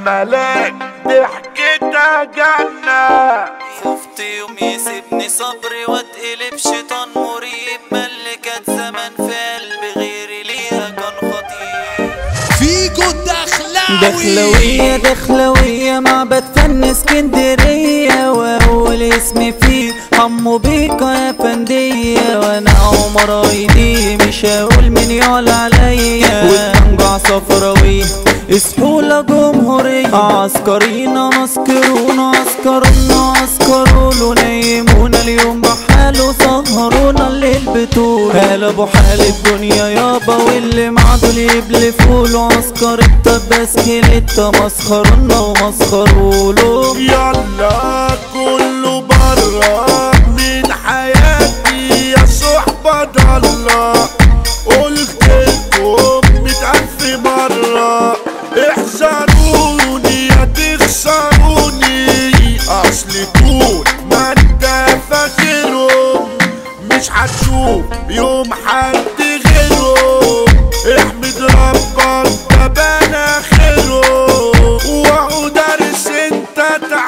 الملاك ضحكتها جنة خفت يوم يسيبني صبري واتقلب شيطان مريب ملكت زمان في قلبي غيري ليها كان خطير فيجو الدخلاوي دخلوية دخلوية معبد فن اسكندرية وأول اسم فيه حمو بيكا يا فندية وأنا عمر ايدي مش هقول مين يعلى عليا والطنجع صفراوي سحولة جمهورية عسكرينا مسكرونا عسكرونا عسكرولو نيمونا اليوم بحاله سهرونا الليل بطول قلبوا حال الدنيا يابا واللي مع دول يبلفوله عسكر الطب سكيلتا مسخرونا ومسخرولو يلا كله برا من حياتي يا صحبة ضالة قلت لكم مئة ألف مرة احذروني يا تخسروني أصل طول ما انت فاكرهم مش هتشوف يوم حد غيرهم احمد ربك ده بنا خيرهم وهو درس انت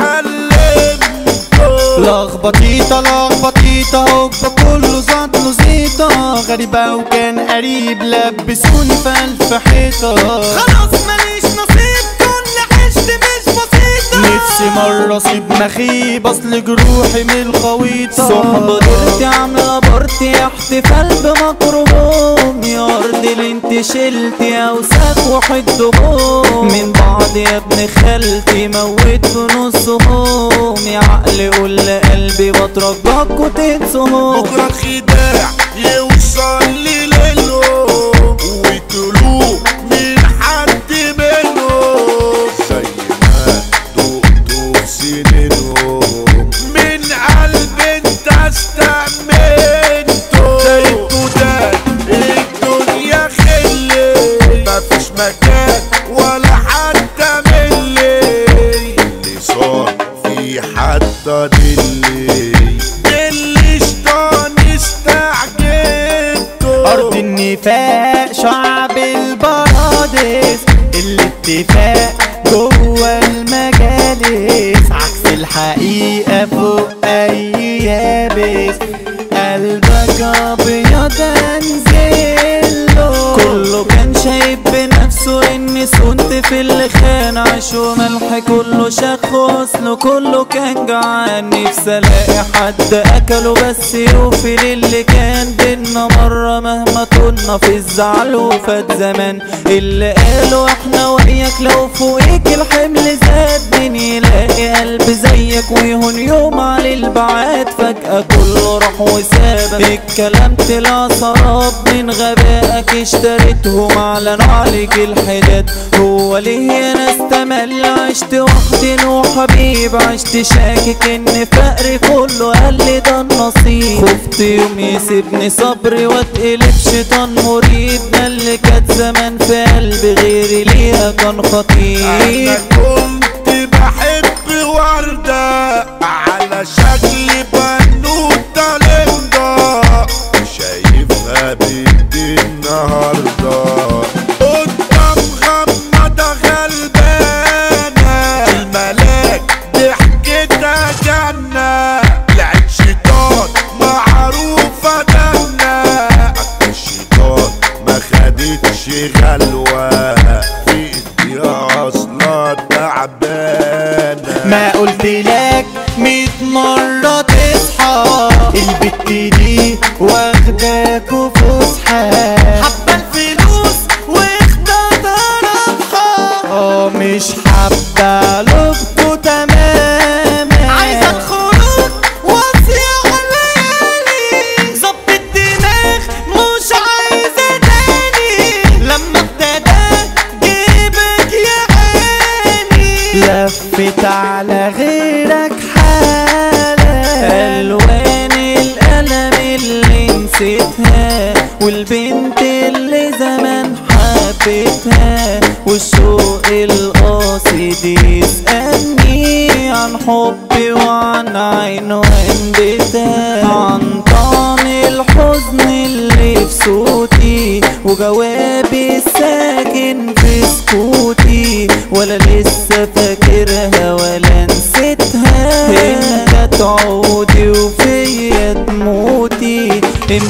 اتعلمته لخبطيطة لخبطيطة هوبا كله زاد له زيطة غريبة وكان قريب لبسوني في ألف حيطة خلاص ماليش نصيب كل عشت مش بسيطة نفسي مرة اسيب مخيب اصل جروحي من الخويطة صحبة ديرتي عاملة بارتي احتفال بمكرموم يا ارض اللي انت شلتي اوساخ وحد هموم من بعض يا ابن خالتي موت في نصهم يا عقل قول لقلبي بترجاك وتنسهم بكرة خداع يوصل لليله ويقتلوه من حد منهم زي ما دقتوا سنينهم من قلب انت استأمنته زيتوا ده الدنيا خلي مفيش مكان ولا حتى ملي اللي صار في حتى دلي اللي شطان استعجلته أرض النفاق شعب البرادس الاتفاق جوه المجالس عكس الحقيقة فوق أي يابس قلبك أبيض أنزله كله كان شايف بنفسه إني سنت في اللي خان عيش وملح كله شخ وصله كله كان جعان نفسي ألاقي حد أكله بس يوفي للي كان بينا مرة مهما طولنا في الزعل وفات زمان اللي قالوا احنا وياك لو فوقيك الحمل زاد مين يلاقي قلب زيك ويهون يوم على البعاد فجأة كله راح وسابك الكلام طلع سراب من غبائك اشتريتهم اعلنوا عليك الحداد هو ليه يا ناس تمل عشت وحدي وحبيب عشت شاكك ان فقري كله قال لي ده النصيب خفت يوم يسيبني صبري واتقلب شيطان مريد ده اللي كانت زمان في قلبي غيري ليها كان خطير انا كنت بحب وردة على شكل بنوتة لمدة شايفها بنتي النهاردة قدام غمضة غلبانة الملاك ضحكتها جنة لعب شيطان معروفة دنا الشيطان ما خدتش غلوة في ايديها اصلا تعبانة ما قلت لك ميت مرة تصحى البت دي واخداك فسحة حابة الفلوس واخدة ربحة اه مش حابة لبكو تماما عايزة الخروج واصية الليالي ظبط الدماغ مش عايزة تاني لما ابتدى جيبك يا عيني لفت على غيرك حالة ألوان القلم اللي نسيتها والبنت اللي زمان حبيتها والشوق القاصد يسألني عن حبي وعن عنوان بيتها عن طعم الحزن اللي في صوتي وجوابي الساكن في سكوتي ولا لسه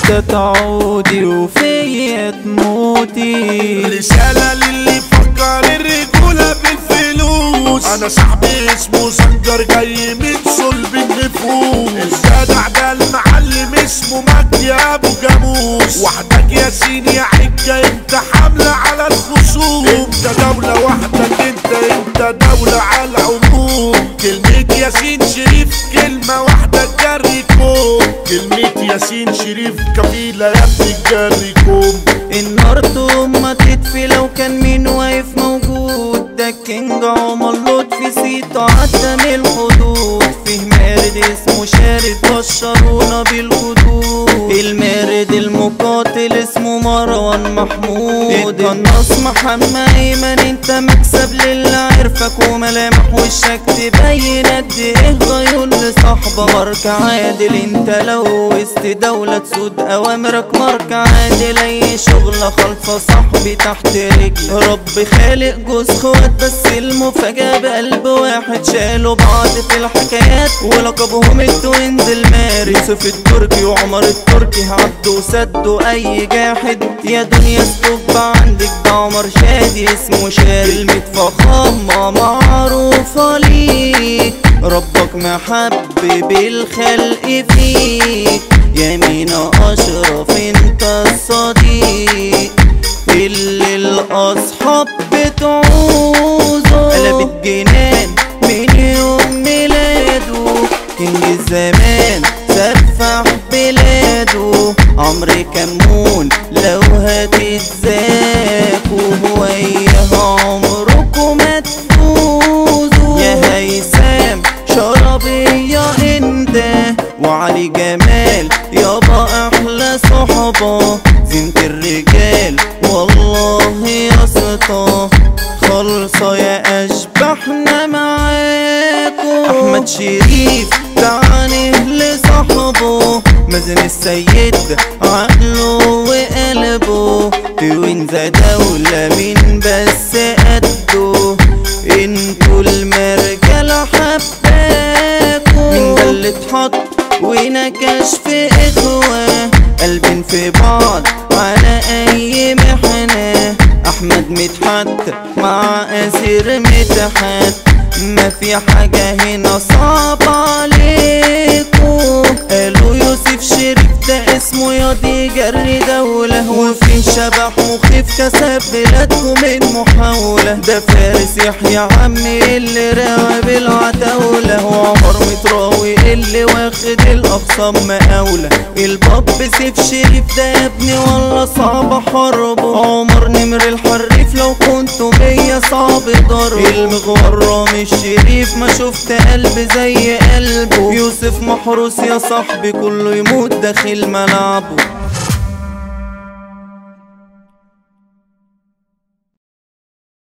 امتى تعودي وفيا تموتي رسالة للي فكر الرجولة بالفلوس انا صاحبي اسمه سنجر جاي من صلب النفوس الجدع ده المعلم اسمه مجدي ابو جاموس وحدك ياسين يا حجة انت حاملة على الخصوم انت دولة وحدك انت انت دولة على العموم كلمة ياسين شريف كلمة واحدة تجريكم كلمة ياسين شريف كفيلة يا ابني تجريكم النار ما تطفي لو كان مين واقف موجود ده كينج عمر لطفي سيطة عدى من الحدود فيه مارد اسمه شارد بشرونا بالخدود المارد المقاتل اسمه مروان محمود القناص محمد ايمن انت مكسب للي عرفك وملامح وشك تبين قد ايه غيون لصاحبك مارك عادل انت لو وسط دولة تسود اوامرك مارك عادل اي شغلة خالصة صاحبي تحت رجلي رب خالق جوز خوات بس المفاجأة بقلب واحد شالوا بعض في الحكايات ولقبهم التوينز الماري يوسف التركي وعمر التركي عبده وسدوا اي جاحد يا دنيا ستوب عندك ده عمر شادي اسمه شادي كلمة فخامة معروفة ليك ربك محبب الخلق فيك يمين أشرف انت الصديق اللي الأصحاب بتعوزه قلبت جنان من يوم ميلاده كينج الزمان سفح بلاده عمرو كمون لو هتتزاكوا وياه عمركم ما تفوزوا يا هيثم شربية انت وعلي جمال يابا احلى صحبة زينة الرجال والله يا سطا خالصة يا اشبحنا معاكم احمد شريف تعني لصاحبه مازن السيد عقله وقلبه توينزا دولة مين بس قده انتوا المرجلة حباكوا من ده اللي اتحط ونكش في اخوة قلبين في بعض على اي محنة احمد مدحت مع اسير مدحت ما في حاجة هنا صعبة عليكو قالوا يوسف شريف ده اسمه ياضي جري دولة وفي شبح مخيف كسب بلادكم من محاولة ده فارس يحيى عمي اللي راوي بالعتاولة وعمر متراوي اللي واخد الأقسام مقاولة الباب سيف شريف ده يا ابني والله صعب حربه عمر نمر الحريف لو كنتوا بيا صعب ضربه المغورة مش شريف ما شفت قلب زي قلبه يوسف محروس يا صاحبي كله يموت داخل ملعبه